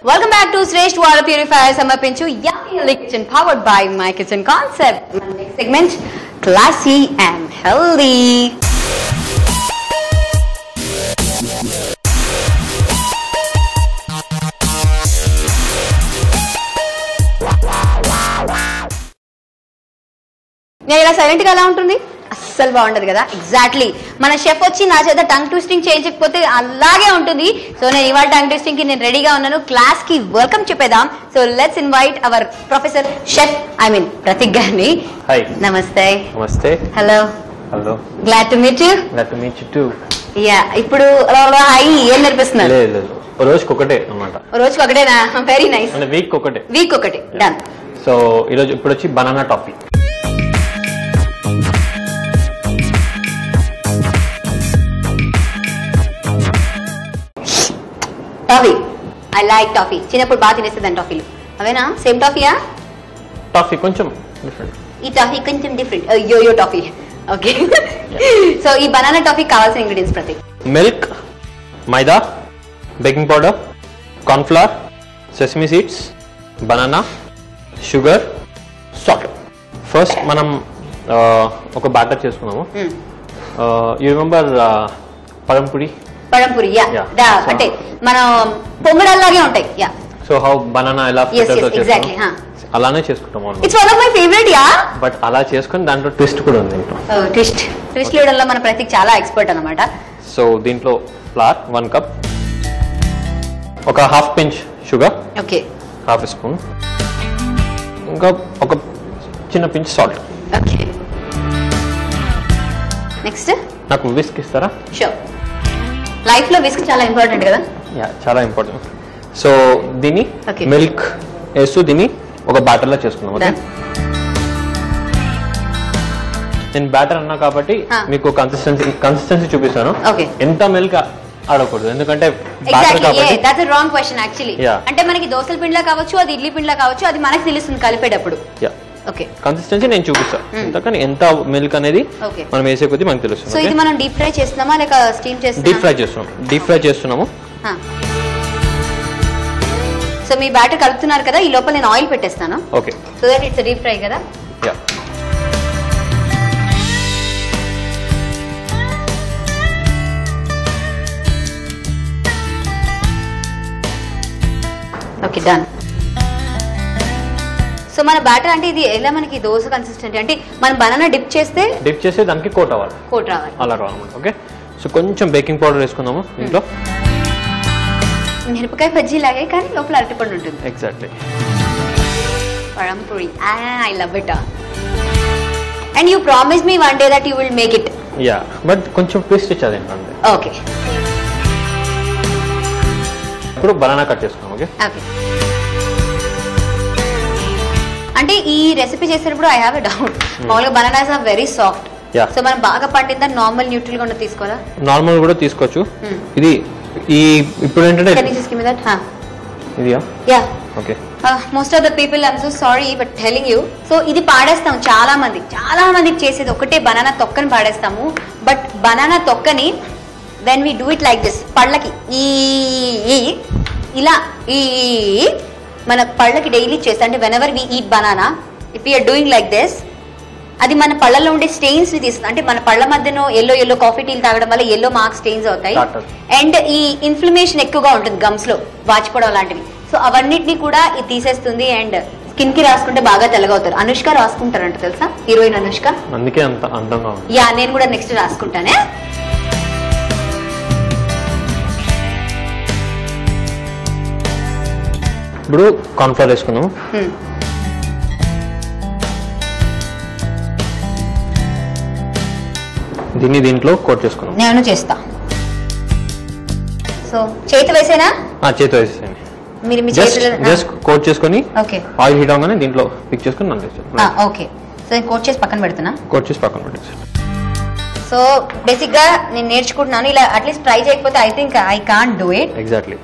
Welcome back to Shreshta water purifier సమర్పించు yummy kitchen powered by my kitchen concept next segment classy and healthy నేను ఇలా silent గా ఎలా ఉంటుంది అస్సలు బాగుండదు కదా ఎగ్జాక్ట్లీ మన షెఫ్ వచ్చి నా చేత టంగ్ ట్విస్టింగ్ చేయించకపోతే అలాగే ఉంటుంది సో నేను ఇవాళ టంగ్ ట్విస్టింగ్ కి నేను రెడీగా ఉన్నాను క్లాస్ కి వెల్కమ్ చెప్పేదాం so let's invite our professor chef I mean Prateek గారిని హాయ్ నమస్తే నమస్తే hello hello glad to meet you let meet you too ya ఇప్పుడు హాయ్ ఏం నేర్పిస్తున్నారు లేదు లేదు ఓ రోజుకి ఒకటే అన్నమాట రోజుకి ఒకటేనా వెరీ నైస్ అంటే వీక్ ఒకటే వీక్ ఒకటి డన్ సో ఈరోజు ఇప్పుడు వచ్చి banana toffee toffee I like toffee చిన్నప్పుడు బాగా తినేసేదాన్ని టాఫీలు అవేనా సేమ్ టాఫీయా టాఫీ కొంచెం డిఫరెంట్ ఈ టాఫీ కొంచెం different yoyo toffee okay so ఈ బనానా టాఫీ కావాల్సిన ఇంగ్రీడియంట్స్ ప్రతి milk maida baking powder cornflour sesame seeds banana sugar salt first మనం ఆ, ఒక బ్యాటర్ చేసుకున్నాము యూ రిమెంబర్ పరంపుడి పഴంపురి యా Yeah. అంటే మనం పొంగడాల్లాగే ఉంటాయి యా సో హౌ బనానా ఎలా Yes, ఫ్లేవర్తో yes, exactly, చేస్తాం అలానే చేసుకుంటాము అన్నమాట it's one of my favourite ya but అలా చేసుకొని దాంట్లో ట్విస్ట్ కూడా ఉంది దీంట్లో ట్విస్ట్ ట్విస్ట్ లేయడంలో మన ప్రతీక్ చాలా ఎక్స్పర్ట్ అనమాట సో దీంట్లో ఫ్లవర్ వన్ కప్ ఒక half pinch sugar okay half spoon ఇంకా ఒక చిన్న పించ్ సాల్ట్ ఓకే నెక్స్ట్ నాకు విస్క్ ఇస్తారా షూర్ లైఫ్ లో విస్క్ చాలా ఇంపార్టెంట్ కదా యా చాలా ఇంపార్టెంట్ సో దీన్ని Okay. మిల్క్ వేస్తూ దీన్ని ఒక బ్యాటర్లా చేసుకున్నాం ఓకే Done. నేను బ్యాటర్ అన్నా కాబట్టి Ah. మీకు కన్సిస్టెన్సీ కన్సిస్టెన్సీ చూపిస్తాను Okay. ఎంత మిల్క్ ఆడకూడదు ఎందుకంటే బ్యాటర్ ఎగ్జాక్ట్లీ కాబట్టి that's wrong question actually Yeah. అంటే మనకి దోసల పిండిలా కావచ్చు అది ఇడ్లీ పిండిలా కావచ్చు అది మనకి తెలుస్తుంది కలిపేటప్పుడు యా ఓకే కన్సిస్టెన్సీ నేను చూపిస్తాను Hmm. ఎంత కానీ ఎంత మిల్క్ అనేది Okay. మనం వేసే కొద్దీ మనకు సో తెలుస్తుంది ఇది మనం డీప్ ఫ్రై చేస్తున్నామా లేక స్టీమ్ డీప్ చేస్తున్నామా ఫ్రై చేస్తున్నాం డీప్ ఫ్రై చేస్తున్నాము సో మీ బ్యాటర్ కలుపుతున్నారు కదా ఈ లోపల నేను ఆయిల్ పెట్టేస్తాను okay so that it's deep fry కదా యా ఓకే డన్ సో మన బ్యాటర్ అంటే ఇది ఎలా మనకి దోశ కన్సిస్టెంట్ అంటే మనం బనానా డిప్ చేస్తే డిప్ చేసి దానికి కోట్ అవ్వాలి కోట్ రావాలి అలా రావాలన్నమాట ఓకే సో కొంచెం బేకింగ్ పౌడర్ వేసుకుందాము దీంట్లో మిరపకాయ బజ్జీ లాగే కానీ లోపల అరటిపండు ఉంటుంది exactly pazhampori I love it and you promise me one day that you will make it ya but కొంచెం ట్విస్ట్ ఇచ్చేది ఏంటంటే ఓకే ఇప్పుడు బనానా కట్ చేసుకున్నాం ఓకే ఓకే అంటే ఈ రెసిపీ చేసేటప్పుడు ఐ హావ్ ఎ డౌట్ మామూలుగా bananas are very soft Yeah. So మనం బాగా పండిందా నార్మల్ న్యూట్రల్ గా ఉన్న తీసుకోవాలా నార్మల్ కూడా తీసుకోవచ్చు Hmm. ఇది ఈ ఇప్పుడు ఏంటంటే can you just give me that హా ఇదియా ya okay most of the people I'm so sorry but telling you so ఇది పాడేస్తాం చాలా మంది చాలా మందికి చేసేది ఒకటే బనానా తొక్కని పాడేస్తాము బట్ బనానా తొక్కని when we do it like this పళ్ళకి ఈ ఈ, ఇలా ఈ ఈ, మన పళ్ళకి డైలీ చేస్తే అంటే whenever we eat banana if you're doing like this అది మన పళ్ళలో ఉండే స్టెయిన్స్ ని తీస్తుంది అంటే మన పళ్ళ మధ్యన ఎల్లో ఎల్లో కాఫీ టీలు తాగడం వల్ల ఎల్లో మార్క్ స్టెయిన్స్ అవుతాయి Starters. అండ్ ఈ ఇన్ఫ్లమేషన్ ఎక్కువగా ఉంటుంది గమ్స్ లో వాచిపోవడం లాంటివి సో అవన్నిటిని కూడా ఇది తీసేస్తుంది అండ్ స్కిన్ కి రాసుకుంటే బాగా తెల్లగవుతారు అనుష్క రాసుకుంటారంట తెలుసా హీరోయిన్ అనుష్క అందుకే అంత అందంగా ఉంది యా నేను కూడా నెక్స్ట్ రాసుకుంటానే ఇప్పుడు కార్న్ఫ్లవర్ వేసుకున్నాము Hmm. దీన్ని దీంట్లో కోట్ చేసుకున్నాం నేను చేస్తా సో చేతి వేసేనా ఆ, చేతితో వేసేసేయండి మీరు మీ జస్ట్ చేతిలో జస్ట్ కోట్ చేసుకొని ఓకే ఆయిల్ హీట్ అవగానే దీంట్లో పిక్ చేసుకొని నన్ను వేసేయండి ఓకే సో నేను కోట్ చేసి పక్కన పెడుతున్నా కోట్ చేసి పక్కన పెట్టేసి సో బేసిక్ గా నేను నేర్చుకుంటున్నాను ఇలా అట్లీస్ట్ ట్రై చేయకపోతే I think I can't do it exactly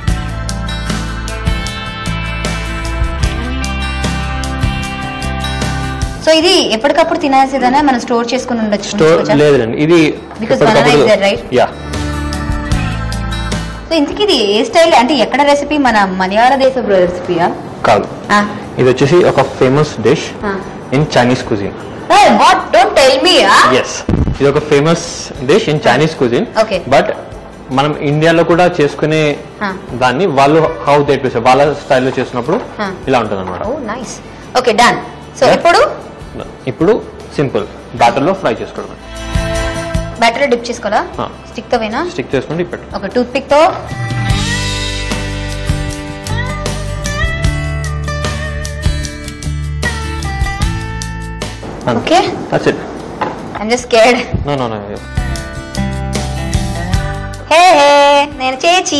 so ఇది ఎప్పటికప్పుడు తినాల్సిందనే మనం స్టోర్ చేసుకుని ఉండొచ్చు స్టోర్ ఉంచుకోవచ్చా? లేదండి ఇది Because banana is there, right? Ya so ఇంతకీ ఇది ఏ స్టైల్ అంటే ఎక్కడ రెసిపీ మన మలయాళ దేశ రెసిపీయా కాదు ఇది వచ్చేసి ఒక famous dish in Chinese cuisine what don't tell me yes ఇది ఒక famous dish in Chinese cuisine Okay. But మనం ఇండియాలో కూడా చేసుకునే Huh. దాన్ని వాళ్ళు హౌ దే ప్రిసర్ వాళ్ళ స్టైల్లో చేసినప్పుడు Huh. ఇలా ఉంటుంది అనమాట oh nice okay done so Yeah. ఇప్పుడు ఇప్పుడు సింపుల్ బ్యాటర్లో ఫ్రై చేసుకోవడం బ్యాటర్ డిప్ చేసుకోవాలా Ah. స్టిక్ తో వేనా స్టిక్ చేసుకుంటే పెట్టు ఒక టూత్ పిక్ తో Okay. That's it I'm just scared no no no hey hey నేను చేచి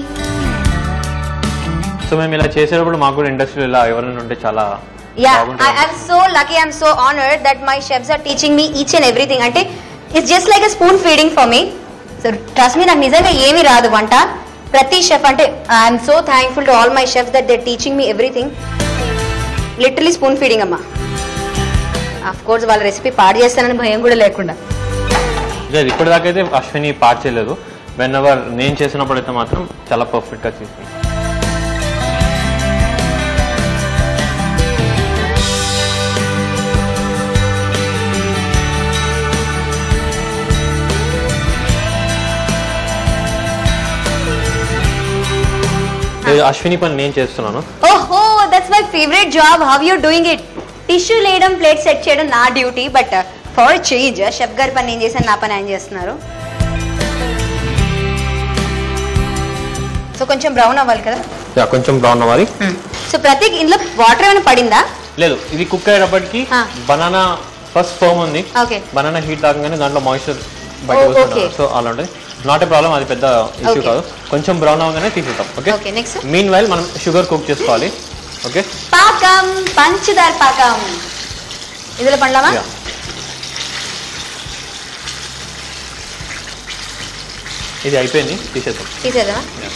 సో మేము ఇలా చేసేటప్పుడు మాకు కూడా ఇండస్ట్రీలో ఇలా ఎవరైనా ఉంటే చాలా యా బాగుంటుంది. I'm so lucky I'm so honoured that my chefs are teaching me each and everything అంటే it's just like a spoon feeding for me so trust me నాకు నిజంగా ఏమీ రాదు వంట ప్రతి షెఫ్ అంటే I'm so thankful to all my chef that they teaching me everything literally spoon feeding అమ్మా of course వాళ్ళ రెసిపీ పాడు చేస్తానని భయం కూడా లేకుండా లేదు ఇప్పటిదాకైతే అశ్విని పార్ట్ చేయలేదు వెన్ ఎవర్ నేను చేసినప్పుడు అయితే మాత్రం చాలా పర్ఫెక్ట్ గా చేసింది లేదు, అశ్విని పని నేను చేస్తున్నాను ఓహో that's my favourite job how you doing it tissue లేయడం ప్లేట్ సెట్ చేయడం నా duty but for change chef గారి పని నేను చేశాను నా పని ఆయన చేస్తున్నారు సో కొంచెం బ్రౌన్ అవ్వాలి కదా యా, కొంచెం బ్రౌన్ అవ్వాలి సో ప్రతి ఇందులో వాటర్ ఏమైనా పడిందా లేదు ఇది కుక్ అయ్యేటప్పటికి ఆ. బనానా ఫస్ట్ ఫోమ్ ఉంది ఓకే బనానా హీట్ తాగగానే దాంట్లో మాయిశ్చర్ బయట Oh, వస్తుంది okay. సో అలా ఉంటుంది నాట్ ఏ ప్రాబ్లం అది పెద్ద ఇష్యూ Okay. కాదు కొంచెం బ్రౌన్ అవగానే తీసేద్దాం okay okay next meanwhile మనం షుగర్ కుక్ చేసుకోవాలి ఓకే పాకం పంచదార పాకం ఇందులో పండ్లమా యా ఇది అయిపోయింది తీసేద్దాం తీసేద్దామా Yeah.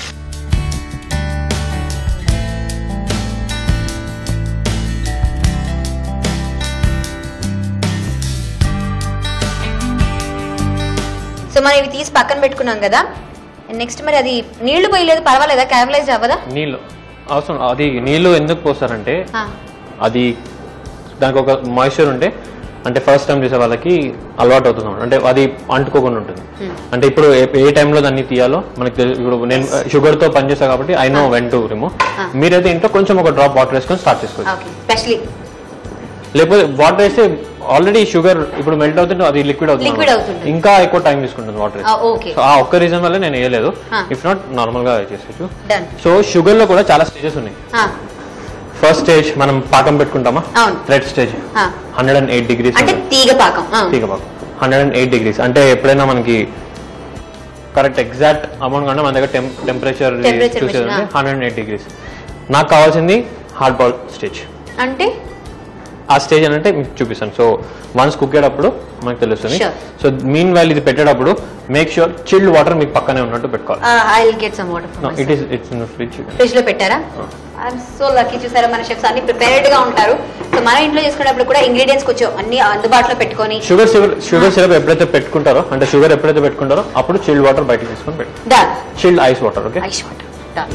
సో మనం ఇవి తీసి పక్కన పెట్టుకున్నాం కదా నెక్స్ట్ మరి అది నీళ్లు పోయలేదు పర్వాలేదా క్యారమలైజ్ అవ్వదా నీళ్ళు అవసరం అది నీళ్ళు ఎందుకు పోస్తారంటే ఆ, అది దానికి ఒక మాయిశ్చర్ ఉంటే అంటే ఫస్ట్ టైం చేసే వాళ్ళకి అలవాటు అవుతుంది అన్నమాట. అంటే అది అంటుకోకుండా ఉంటుంది అంటే ఇప్పుడు ఏ- ఏ టైంలో దాన్ని తీయాలో మనకి తెలు- ఇప్పుడు నేను షుగర్ తో పనిచేస్తా కాబట్టి I know when to remove Ah. మీరైతే ఇంట్లో కొంచెం ఒక డ్రాప్ వాటర్ వేసుకొని స్టార్ట్ చేసుకోవచ్చు ఓకే స్పెషలీ లేకపోతే వాటర్ వేస్తే ఆల్రెడీ షుగర్ ఇప్పుడు మెల్ట్ అవుతుంటే అది లిక్విడ్ అవుతుంది Liquid అన్నమాట. అవుతుంది. ఇంకా ఎక్కువ టైం తీసుకుంటుంది వాటర్ ఓకే సో ఆ ఒక్క రీజన్ వల్ల నేను వేయలేదు Ah. ఇఫ్ నాట్ నార్మల్ గా చేసేచ్చు డన్ సో షుగర్ లో కూడా చాలా స్టేజెస్ ఉన్నాయి ఫస్ట్ స్టేజ్ మనం పాకం పెట్టుకుంటామా అవును. Thread stage hundred and eight degrees అంటే తీగ పాకం ఆ. తీగ పాకం హండ్రెడ్ అండ్ ఎయిట్ డిగ్రీస్ అంటే ఎప్పుడైనా మనకి కరెక్ట్ ఎగ్జాక్ట్ అమౌంట్ కంటే మన దగ్గర టెంపరేచర్ Temperature చూసేది machine, hundred and eight degrees నాకు కావాల్సింది హార్డ్ బాల్ స్టేజ్ అంటే ఆ స్టేజ్ అంటే మీకు చూపిస్తాను సో వన్స్ కుక్ అయ్యేటప్పుడు మనకు తెలుస్తుంది Sure. సో మీన్ వైల్ ఇది పెట్టేటప్పుడు మేక్ షూర్ చిల్డ్ వాటర్ మీకు పక్కనే ఉన్నట్టు పెట్టుకోవాలి I will get some water it is it's in fridge fridge లో పెట్టారా ఐఎమ్ సో లక్కీ చూసారా మన షెఫ్స్ అన్ని ప్రిపేర్డ్ గా ఉంటారు సో మన ఇంట్లో చేసుకునేటప్పుడు కూడా ఇంగ్రీడియంట్స్ కొంచెం అన్ని అందుబాటులో పెట్టుకొని షుగర్ షుగర్ షుగర్ సిరప్ ఎప్పుడైతే పెట్టుకుంటారో అంటే షుగర్ ఎప్పుడైతే పెట్టుకుంటారో అప్పుడు చిల్డ్ వాటర్ బయటకు తీసుకొని పెట్టు done chilled ice water okay ice water done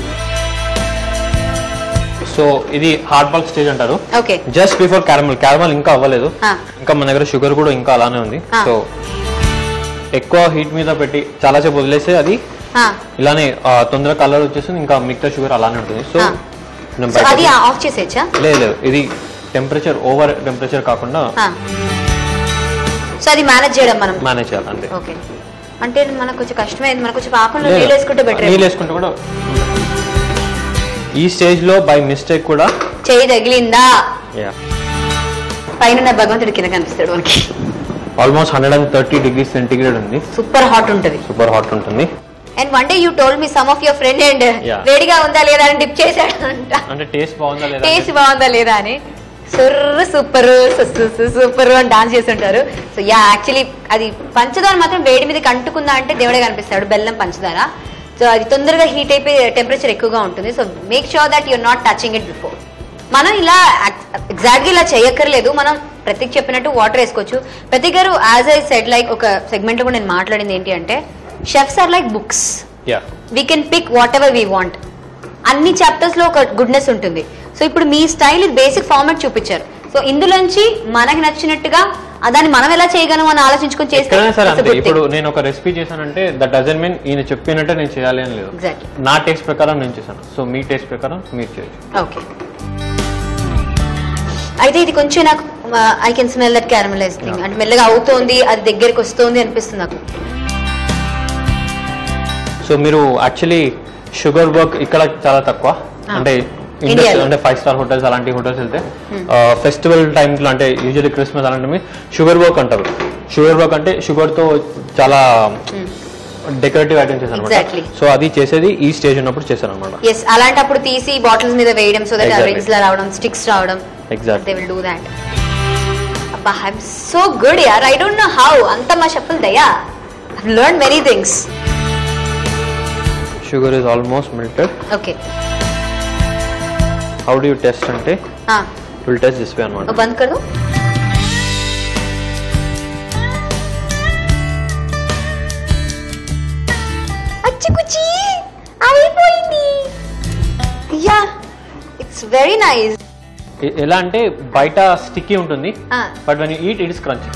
so ఇది హార్డ్ బాల్ స్టేజ్ అంటారు okay just before caramel caramel ఇంకా అవ్వలేదు Ah. ఇంకా మన దగ్గర షుగర్ కూడా ఇంకా అలానే ఉంది Ah. సో ఎక్కువ హీట్ మీద పెట్టి చాలాసేపు వదిలేస్తే అది ఇలానే ఆ, తొందరగా కలర్ వచ్చేస్తుంది ఇంకా మిగతా షుగర్ అలానే ఉంటుంది సో Ah. మనం సో అది బయటకి- ఆఫ్ చేసేయచ్చా లేదు లేదు ఇది టెంపరేచర్ ఓవర్ టెంపరేచర్ కాకుండా సో అది మేనేజ్ చేయడం మనం మేనేజ్ చేయాలి అంతే ఓకే అంటే మనకు కొంచెం కష్టమైంది మనకు కొంచెం పాకంలో లేదు. నీళ్ళు వేసుకుంటే బెటర్ నీళ్ళు వేసుకుంటే కూడా ఈ స్టేజ్ లో బై మిస్టేక్ కూడా చేయి తగిలిందా యా పైన ఉన్న భగవంతుడి కింద కనిపిస్తాడు మనకి almost hundred and thirty degree centigrade ఉంది సూపర్ హాట్ ఉంటుంది సూపర్ హాట్ ఉంటుంది and one day you told me some of your friend and Yeah. వేడిగా ఉందా లేదా అని డిప్ చేశాడు అంట అంటే టేస్ట్ బాగుందా లేదా టేస్ట్ బాగుందా లేదా అని సుర్రు సూపర్ సూపర్ అని డాన్స్ చేస్తుంటారు సో యా యాక్చువల్లీ అది పంచదార మాత్రం వేడి మీదకి అంటుకుందా అంటే దేవుడే కనిపిస్తాడు బెల్లం పంచదార సో అది తొందరగా హీట్ అయిపోయి టెంపరేచర్ ఎక్కువగా ఉంటుంది so make sure that you're not touching it before మనం ఇలా ఎగ్జాక్ట్గా ఇలా చేయక్కర్లేదు మనం ప్రతిక్ చెప్పినట్టు వాటర్ వేసుకోవచ్చు ప్రతి గారు యాజ్ ఐ సెడ్ లైక్ ఒక సెగ్మెంట్ లో కూడా నేను మాట్లాడింది ఏంటి అంటే chefs are like books yeah we can pick whatever we want అన్ని చాప్టర్స్ లో ఒక గుడ్నెస్ ఉంటుంది సో ఇప్పుడు మీ స్టైల్ ఇది బేసిక్ ఫార్మాట్ చూపించారు సో ఇందులోంచి మనకి నచ్చినట్టుగా ఆ దాన్ని మనం ఎలా చేయగలం అని ఆలోచించుకొని చేస్తే ఎక్కడైనా సరే it's a అంతే good thing. ఇప్పుడు నేను ఒక రెసిపీ చేశానంటే దట్ డజన్ మీన్ ఈయన చెప్పినట్టే నేను చేయాలి అని లేదు Exactly. నా టేస్ట్ ప్రకారం నేను చేశాను సో మీ టేస్ట్ ప్రకారం మీరు చేయొచ్చు ఓకే అయితే ఇది కొంచెం నాకు I can smell that caramelize thing Yeah. అంటే మెల్లగా అవుతోంది అది దగ్గరికి వస్తుంది అనిపిస్తుంది నాకు సో మీరు యాక్చువల్లీ షుగర్ వర్క్ ఇక్కడ చాలా తక్కువ Ah. అంటే India ఇండస్ట్రీ లో. అంటే ఫైవ్ స్టార్ హోటల్స్ అలాంటి హోటల్స్ వెళ్తే ఫెస్టివల్ టైమ్స్లో అంటే యూజువల్లీ క్రిస్మస్ అలాంటివి షుగర్ వర్క్ అంటారు షుగర్ వర్క్ అంటే షుగర్ తో చాలా డెకరేటివ్ ఐటమ్స్ చేశారు Exactly. సో అది చేసేది ఈ స్టేజ్ ఉన్నప్పుడు చేశారు అనమాట ఎస్ అలాంటప్పుడు తీసి బాటిల్స్ మీద వేయడం సో దట్ Exactly. రింగ్స్ లా రావడం స్టిక్స్ రావడం exact they will do that అబ్బా ఐఎమ్ సో గుడ్ యార్ ఐ డోంట్ నో హౌ అంత మా చెప్పులు దయా I learn many things sugar is almost melted okay how do you test అంటే విల్ టెస్ట్ దిస్ వే అనమాట బంద్ కర్ దో అచ్చి కుచి అయిపోయింది యా ఇట్స్ వెరీ నైస్ ఎ- ఎలా అంటే బయట స్టిక్కీ ఉంటుంది but when you eat it is crunch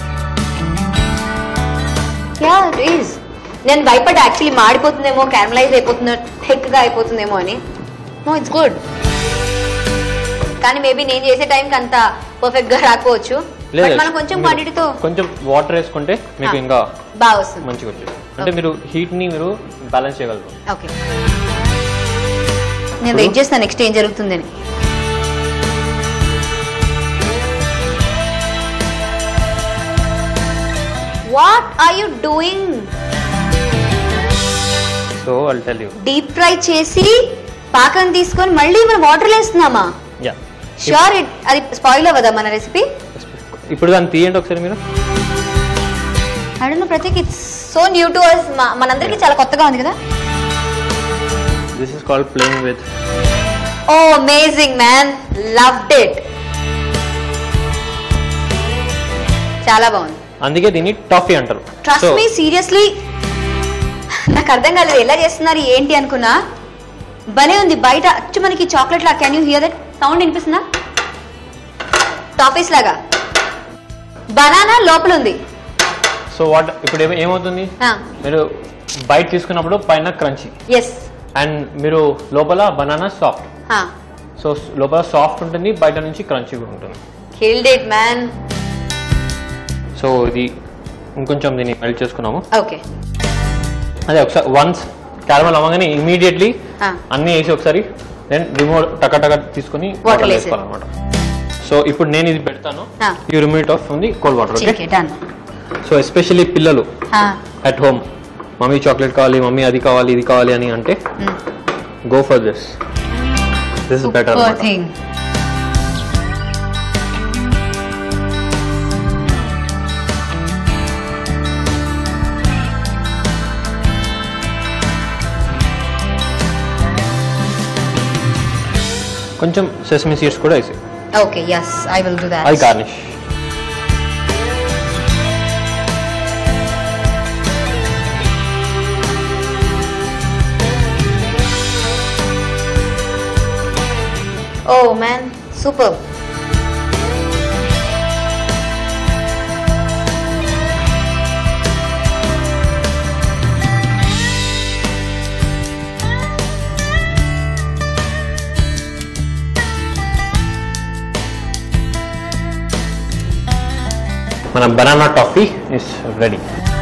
yeah it is నేను భయపడ్డా యాక్చువల్లీ మాడిపోతుందేమో క్యారమలైజ్ అయిపోతుందో థిక్ గా అయిపోతుందేమో అని నో ఇట్స్ గుడ్ కానీ మేబీ నేను చేసే టైంకి అంత పర్ఫెక్ట్ గా రాకపోవచ్చు బట్ మనం కొంచెం మీరు క్వాంటిటీతో కొంచెం వాటర్ వేసుకుంటే మీకు Ah. ఇంకా బాగా వస్తుంది మంచిగా వచ్చేది అంటే మీరు హీట్ ని మీరు బ్యాలెన్స్ చేయగలరు ఓకే నేను వెయిట్ చేస్తాను నెక్స్ట్ ఏం జరుగుతుందని what are you doing so I'll tell you deep fry చేసి పాకం తీసుకొని మళ్ళీ మనం వాటర్ వేస్తున్నామా యా షూర్ ఇట్ అది స్పాయిల్ అవ్వదా మన రెసిపీ ఇప్పుడు దాన్ని తీయండి ఒకసారి మీరు అడుగు Prateek it's so new to us మనందరికీ చాలా కొత్తగా ఉంది కదా this is called playing with oh amazing man loved it చాలా బాగుంది అందుకే దీన్ని టాఫీ అంటారు ట్రస్ట్ మీ సీరియస్లీ నాకు అర్థం కాలేదు ఎలా చేస్తున్నారు ఏంటి అనుకున్నా భలే ఉంది బయట అచ్చు మనకి చాక్లెట్ లా can you hear that sound వినిపిస్తుందా టాఫీస్ లాగా బనానా లోపల ఉంది సో వాట్ ఇప్పుడు ఏమ- ఏమవుతుంది మీరు బయట తీసుకున్నప్పుడు పైన క్రంచీ ఎస్ అండ్ మీరు లోపల బనానా సాఫ్ట్ సో లోపల సాఫ్ట్ ఉంటుంది బయట నుంచి క్రంచీ కూడా ఉంటుంది కిల్డ్ ఇట్ మ్యాన్ సో ఇది ఇంకొంచెం దీన్ని మెల్ట్ చేసుకున్నాము ఓకే అదే ఒకసారి వన్స్ క్యారమల్ అవ్వగానే ఇమీడియట్లీ Ah. అన్ని వేసి ఒకసారి దెన్ రిమోట్ టక టక తీసుకుని Water వాటర్ వేసి. వేసుకోవాలన్నమాట సో ఇప్పుడు నేను ఇది పెడతాను Ah. యూ రిమూవ్ ఆఫ్ ఉంది cold water okay okay done so especially పిల్లలు అట్ హోమ్ మమ్మీ చాక్లెట్ కావాలి మమ్మీ అది కావాలి ఇది కావాలి అని అంటే go for this this is better thing కొంచెం సెసమి సీడ్స్ కూడా వేసి okay yes I will do అది that garnish oh man super మన banana toffee is ready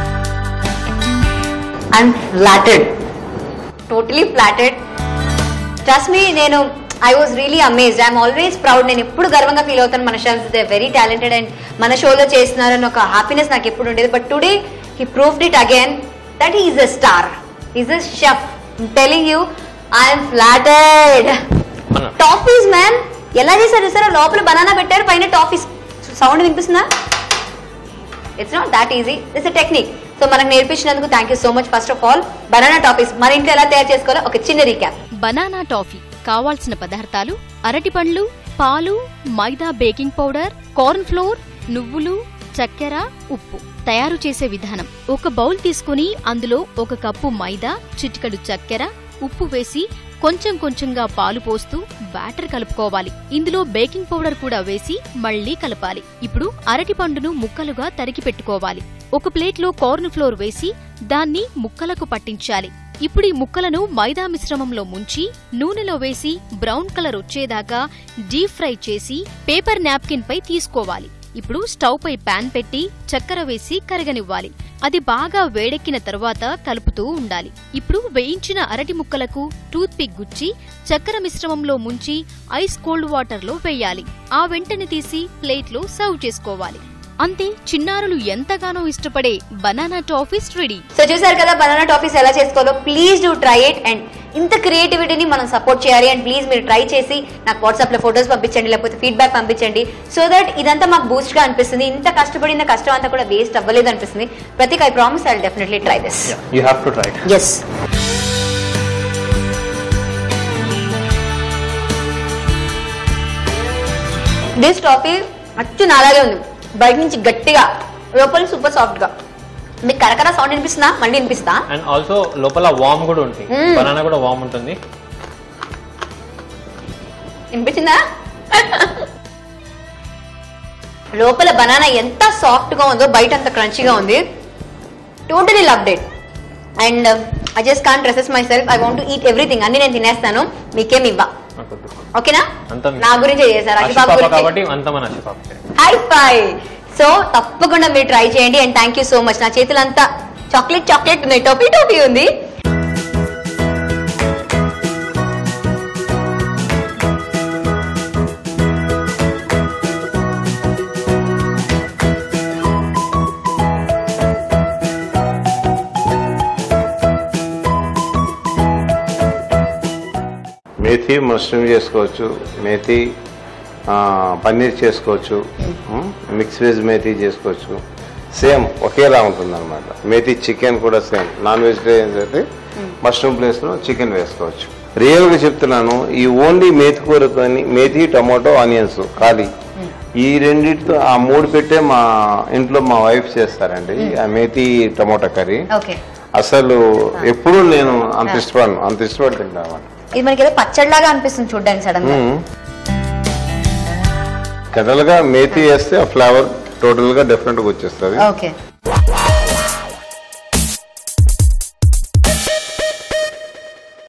I'm flattered totally flattered trust me నేను I was really amazed I'm always proud నేను ఎప్పుడు గర్వంగా feel అవుతాను మన chefs they very talented and మన షోలో చేస్తున్నారని ఒక హ్యాపీనెస్ నాకు ఎప్పుడు ఉండేది but today he proved it again that is a star is a chef telling you I'm flattered మన టాఫీస్ మ్యాన్ ఎలా చేశారు సార్ లోపల బనానా పెట్టారు పైన టాఫీస్ సౌండ్ వినిపిస్తుందా it's not that easy it's a technique so మనకు నేర్పించినందుకు thank you so much first of all banana toffees మన ఇంట్లో ఎలా తయారు చేసుకోవాలో ఒక చిన్న రీక్యాప్ బనానా టాఫీ కావాల్సిన పదార్థాలు అరటి పండ్లు పాలు maida baking powder corn flour నువ్వులు చక్కెర ఉప్పు తయారు చేసే విధానం ఒక బౌల్ తీసుకుని అందులో ఒక కప్పు మైదా చిటికడు చక్కెర ఉప్పు వేసి కొంచెం కొంచెంగా పాలు పోస్తూ బ్యాటర్ కలుపుకోవాలి ఇందులో బేకింగ్ పౌడర్ కూడా వేసి మళ్ళీ కలపాలి ఇప్పుడు అరటి పండును ముక్కలుగా తరిగి పెట్టుకోవాలి ఒక ప్లేట్లో కార్న్ ఫ్లోర్ వేసి దాన్ని ముక్కలకు పట్టించాలి ఇప్పుడు ఈ ముక్కలను మైదా మిశ్రమంలో ముంచి నూనెలో వేసి బ్రౌన్ కలర్ వచ్చేదాకా డీప్ ఫ్రై చేసి పేపర్ నాప్కిన్ పై తీసుకోవాలి ఇప్పుడు స్టవ్ పై పాన్ పెట్టి చక్కెర వేసి కరగనివ్వాలి అది బాగా వేడెక్కిన తరువాత కలుపుతూ ఉండాలి ఇప్పుడు వేయించిన అరటి ముక్కలకు టూత్ పిక్ గుచ్చి చక్కెర మిశ్రమంలో ముంచి ఐస్ కోల్డ్ వాటర్ లో వేయాలి ఆ వెంటనే తీసి ప్లేట్లో సర్వ్ చేసుకోవాలి అంతే చిన్నారులు ఎంతగానో ఇష్టపడే బనానా టాఫీస్ రెడీ సో చూసారు కదా బనానా టాఫీస్ ఎలా చేసుకోవాలో please do try it and ఇంత క్రియేటివిటీని మనం సపోర్ట్ చేయాలి అండ్ ప్లీజ్ మీరు ట్రై చేసి నాకు వాట్సాప్లో ఫొటోస్ పంపించండి లేకపోతే ఫీడ్బ్యాక్ పంపించండి సో దట్ ఇదంతా మాకు బూస్ట్గా అనిపిస్తుంది ఇంత కష్టపడిన కష్టం అంతా కూడా వేస్ట్ అవ్వలేదు అనిపిస్తుంది Prateek I promise I definitely try this you have to try yes this toffee అచ్చు నాలాగే ఉంది బయట నుంచి గట్టిగా లోపల సూపర్ సాఫ్ట్ గా మీకు కరకర సౌండ్ వినిపిస్తుందా మళ్ళీ వినిపిస్తా అండ్ ఆల్సో లోపల వామ్ కూడా ఉంటుంది Mm. బనానా కూడా వామ్ ఉంటుంది వినిపించిందా లోపల బనానా ఎంత సాఫ్ట్ గా ఉందో బయట అంత క్రంచీగా ఉంది totally loved it and I just can't resist myself I want eat everything అన్ని నేను తినేస్తాను మీకేం ఇవ్వ నాకొద్దు. ఓకేనా అంతా మీ- నా గురించే చేశారు అశు అజిబాబు పాప గురించి కాబట్టి అంత మన అశు పాప హై ఫై సో తప్పకుండా మీరు ట్రై చేయండి and thank you so much నా చేతులంతా చాక్లెట్ చాక్లెట్ ఉన్నాయి టోపీ టోపీ ఉంది మేథీ మష్రూమ్ చేసుకోవచ్చు మేథీ ఆ, పన్నీర్ చేసుకోవచ్చు ఉమ్, మిక్స్ వెజ్ మేథీ చేసుకోవచ్చు సేమ్ ఒకేలా ఉంటుంది అనమాట మేథీ చికెన్ కూడా సేమ్ నాన్ వెజిటేరియన్స్ అయితే మష్రూమ్ ప్లేస్లో చికెన్ వేసుకోవచ్చు రియల్గా చెప్తున్నాను ఈ ఓన్లీ మేతి కూరతోని మేథీ టమాటో ఆనియన్స్ ఖాళీ ఈ రెండింటితో ఆ మూడు పెట్టే మా ఇంట్లో మా వైఫ్ చేస్తారండి ఆ మేథీ టమాటో కర్రీ ఓకే అసలు ఎప్పుడు నేను అంత ఇష్టపడను అంత ఇష్టపడి తింటాను ఇది మనకి ఏదో పచ్చడిలాగా అనిపిస్తుంది చూడడానికి సడన్ గా జనరల్ గా మేతి వేస్తే ఆ ఫ్లేవర్ టోటల్ గా డిఫరెంట్ గా వచ్చేస్తుంది ఓకే